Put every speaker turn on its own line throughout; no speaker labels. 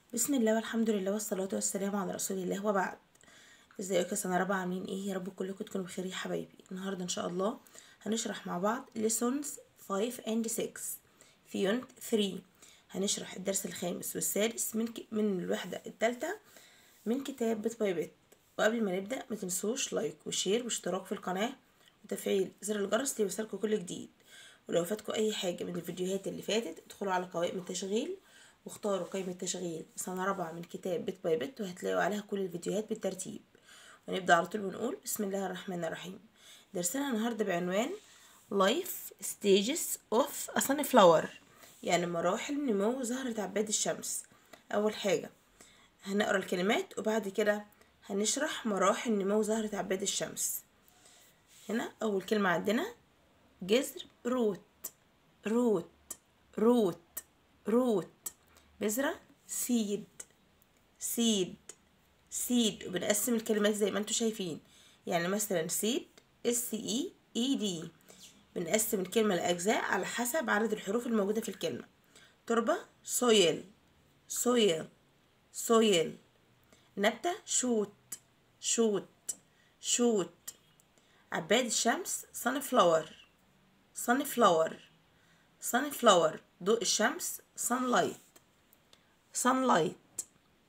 بسم الله والحمد لله والصلاة والسلام على رسول الله وبعد ازيكم يا سنة رابعة عاملين ايه يا رب كلكم تكونوا بخير يا حبايبي النهاردة ان شاء الله هنشرح مع بعض lessons 5 and 6 في يونت 3 هنشرح الدرس الخامس والسادس من ك... من الوحدة الثالثة من كتاب بيت باي بيت وقبل ما نبدأ ما تنسوش لايك وشير واشتراك في القناة وتفعيل زر الجرس ليوصلكم كل جديد ولو فاتكم اي حاجة من الفيديوهات اللي فاتت ادخلوا على قوائم التشغيل واختاروا قائمة تشغيل سنة رابعة من كتاب بيت باي بيت وهتلاقوا عليها كل الفيديوهات بالترتيب ونبدأ على طول ونقول بسم الله الرحمن الرحيم درسنا النهاردة بعنوان Life Stages of a Sunflower يعني مراحل نمو زهرة عباد الشمس أول حاجة هنقرا الكلمات وبعد كده هنشرح مراحل نمو زهرة عباد الشمس هنا أول كلمة عندنا جذر روت روت روت روت بذرة سيد سيد سيد وبنقسم الكلمات زي ما انتوا شايفين يعني مثلا سيد اس اي اي دي بنقسم الكلمة لأجزاء على حسب عدد الحروف الموجودة في الكلمة تربة سويل سويل سويل نبتة شوت شوت شوت عباد الشمس صن فلاور صن فلاور صن فلاور ضوء الشمس sunlight sunlight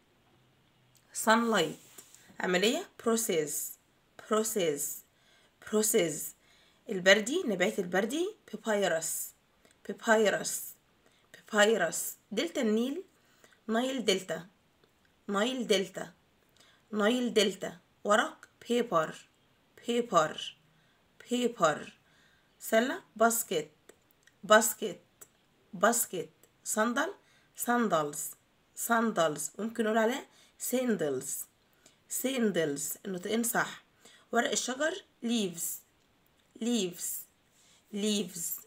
sunlight عملية process process process البردي نبات البردي papyrus papyrus papyrus دلتا النيل نايل دلتا نايل دلتا نايل دلتا ورق paper paper paper سلة باسكت باسكت باسكت صندل sandals sandals ممكن نقول عليها sandals sandals النطقين صح ورق الشجر leaves leaves leaves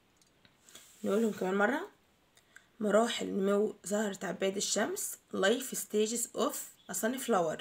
نقولهم كمان مرة مراحل نمو زهرة عباد الشمس life stages of a sunflower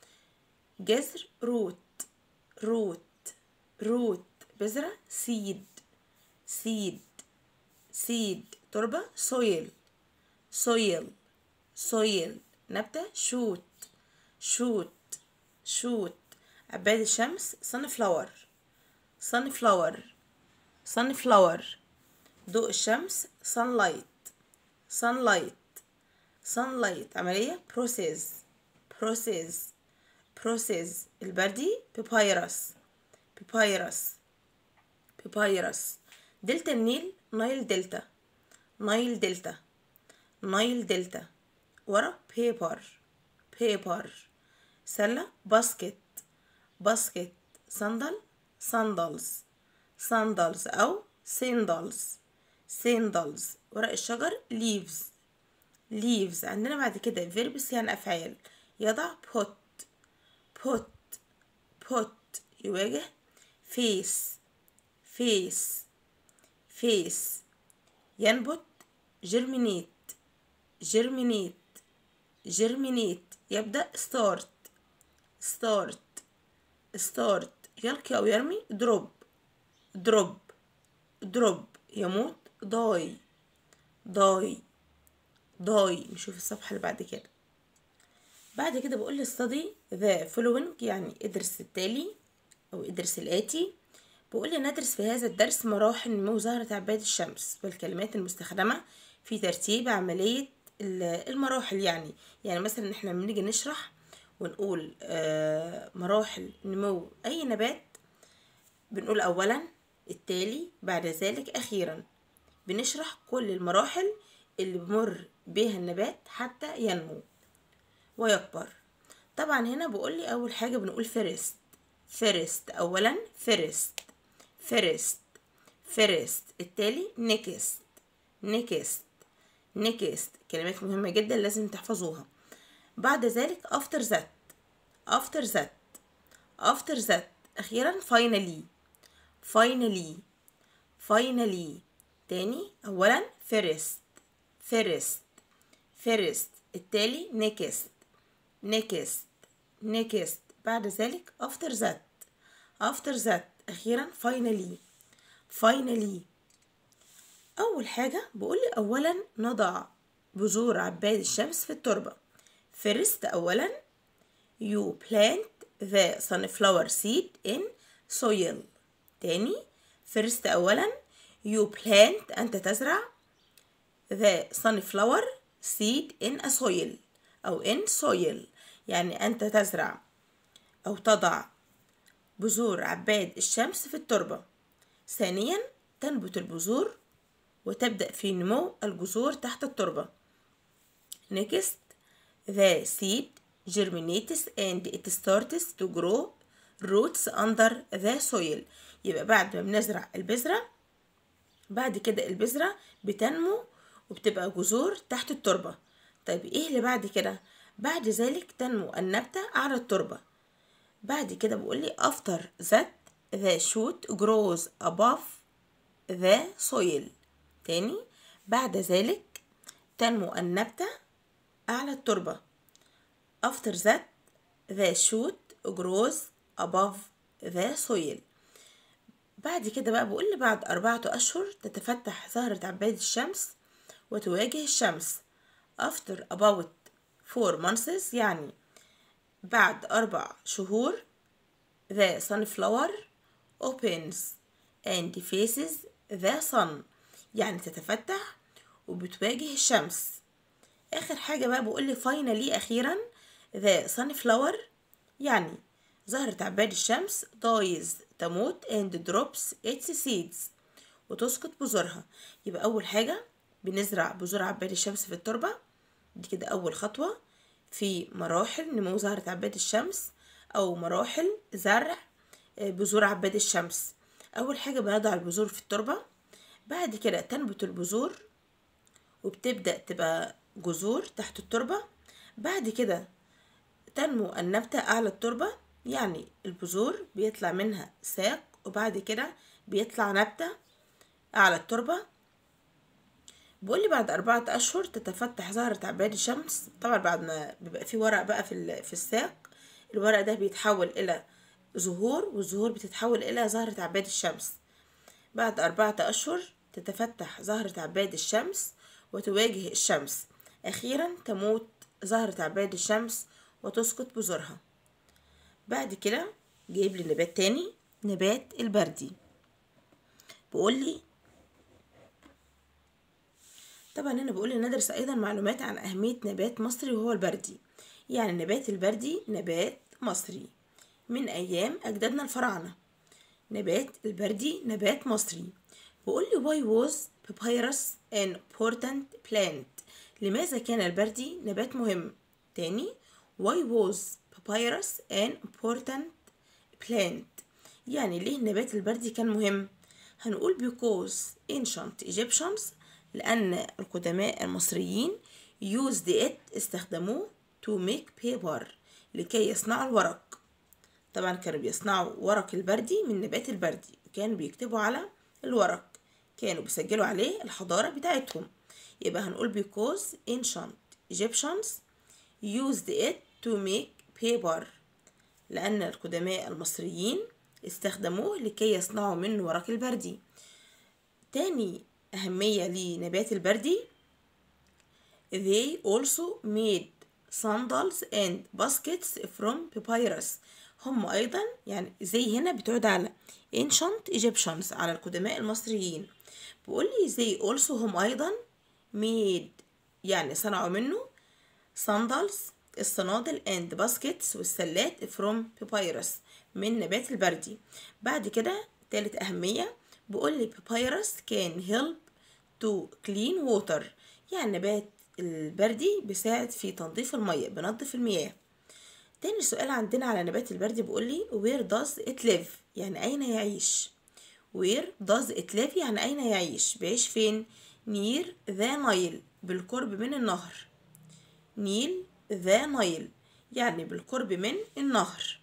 جذر root root root بذرة seed seed seed تربة soil soil soil نبتة shoot shoot shoot عباد الشمس sunflower sunflower sunflower ضوء الشمس sunlight sunlight sunlight عملية process process process البردي papyrus papyrus papyrus دلتا النيل نايل دلتا نايل دلتا نايل دلتا ورا بيبر بيبر سلة باسكت باسكت صندل صندلز صندلز أو سيندلز سيندلز ورق الشجر leaves leaves عندنا بعد كده verbs يعني أفعال يضع put put put يواجه face face face ينبت جرمينيت جرمينيت جرمينيت يبدأ start start start يلقي أو يرمي drop drop drop يموت die die die نشوف الصفحة اللي بعد كده بعد كده بقول لي study the following يعني ادرس التالي أو ادرس الآتي بقول لي ندرس في هذا الدرس مراحل نمو زهرة عباد الشمس والكلمات المستخدمة في ترتيب عملية المراحل يعني يعني مثلا احنا لما نيجي نشرح ونقول مراحل نمو أي نبات بنقول أولا التالي بعد ذلك أخيرا بنشرح كل المراحل اللي بمر بها النبات حتى ينمو ويكبر طبعا هنا بقول لي أول حاجة بنقول فيرست فيرست أولا فيرست فيرست فيرست التالي نيكست نيكست نيكست كلمات مهمة جدا لازم تحفظوها بعد ذلك after that after that after that أخيرا finally finally finally تاني أولا first first first التالي next next next بعد ذلك after that after that أخيرا finally finally أول حاجة بقولي أولا نضع بذور عباد الشمس في التربة first أولا you plant the sunflower seed in soil تاني first أولا you plant أنت تزرع the sunflower seed in a soil أو in soil يعني أنت تزرع أو تضع بذور عباد الشمس في التربة ثانيا تنبت البذور وتبدأ في نمو الجذور تحت التربة next the seed germinates and it starts to grow roots under the soil يبقى بعد ما بنزرع البذرة بعد كده البذرة بتنمو وبتبقى جذور تحت التربة طيب ايه اللي بعد كده بعد ذلك تنمو النبتة على التربة بعد كده بيقولي after that the shoot grows above the soil تاني بعد ذلك تنمو النبتة أعلى التربة after that the shoot grows above the soil بعد كده بقى بقول لي بعد أربعة أشهر تتفتح زهرة عباد الشمس وتواجه الشمس after about four months يعني بعد أربع شهور the sunflower opens and faces the sun يعني تتفتح وبتواجه الشمس آخر حاجة بقى بقول لي finally أخيرا the sunflower يعني زهرة عباد الشمس dies تموت and drops its seeds وتسقط بذورها يبقى أول حاجة بنزرع بذور عباد الشمس في التربة دي كده أول خطوة في مراحل نمو زهرة عباد الشمس أو مراحل زرع بذور عباد الشمس أول حاجة بنضع البذور في التربة بعد كده تنبت البذور وبتبدأ تبقى جذور تحت التربة بعد كده تنمو النبتة أعلى التربة يعني البذور بيطلع منها ساق وبعد كده بيطلع نبتة أعلى التربة بيقولي بعد أربعة أشهر تتفتح زهرة عباد الشمس طبعا بعد ما بيبقى في ورق بقى في, في الساق الورق ده بيتحول إلى زهور والزهور بتتحول إلى زهرة عباد الشمس بعد أربعة أشهر تتفتح زهرة عباد الشمس وتواجه الشمس أخيرا تموت زهرة عباد الشمس وتسقط بذورها بعد كده جايب لي نبات تاني نبات البردي بيقول لي طبعا هنا بيقول لي ندرس ايضا معلومات عن اهميه نبات مصري وهو البردي يعني النبات البردي نبات مصري من ايام اجدادنا الفراعنه نبات البردي نبات مصري بيقول لي why was papyrus an important plant لماذا كان البردي نبات مهم تاني why was papyrus an important plant يعني ليه النبات البردي كان مهم هنقول because ancient Egyptians لأن القدماء المصريين used it استخدموه to make paper لكي يصنعوا الورق طبعا كانوا بيصنعوا ورق البردي من نبات البردي وكانوا بيكتبوا على الورق كانوا بيسجلوا عليه الحضارة بتاعتهم يبقى هنقول because ancient Egyptians used it to make paper لأن القدماء المصريين استخدموه لكي يصنعوا منه ورق البردي تاني أهمية لنبات البردي they also made sandals and baskets from papyrus هم أيضا يعني زي هنا بتعود على ancient Egyptians على القدماء المصريين بيقول لي زي also هم أيضا made يعني صنعوا منه sandals الصنادل and baskets والسلات from papyrus من نبات البردي بعد كده تالت أهمية بيقول لي papyrus can help to clean water يعني نبات البردي بيساعد في تنظيف المية بنظف المياه تاني سؤال عندنا على نبات البردي بيقول لي where does it live يعني أين يعيش where does it live يعني أين يعيش بيعيش فين near the Nile بالقرب من النهر نيل ذا نايل يعني بالقرب من النهر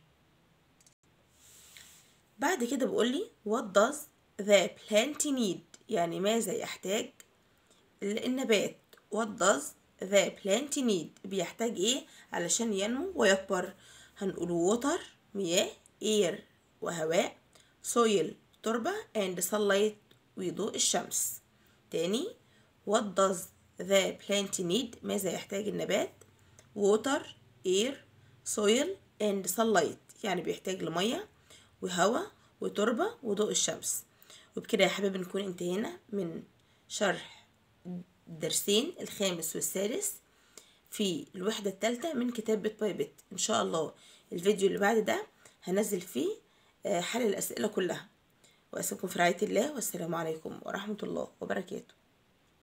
بعد كده بيقولي what does the plant need يعني ماذا يحتاج النبات what does the plant need بيحتاج ايه علشان ينمو ويكبر هنقول water مياه air وهواء soil تربة and sunlight وضوء الشمس تاني what does the plant need ماذا يحتاج النبات water air soil and sunlight يعني بيحتاج لمية وهواء وتربة وضوء الشمس وبكده يا حبايبي نكون انتهينا من شرح الدرسين الخامس والسادس في الوحدة الثالثة من كتاب بيت باي بيت إن شاء الله الفيديو اللي بعد ده هنزل فيه حل الأسئلة كلها وأسيبكم في رعاية الله والسلام عليكم ورحمة الله وبركاته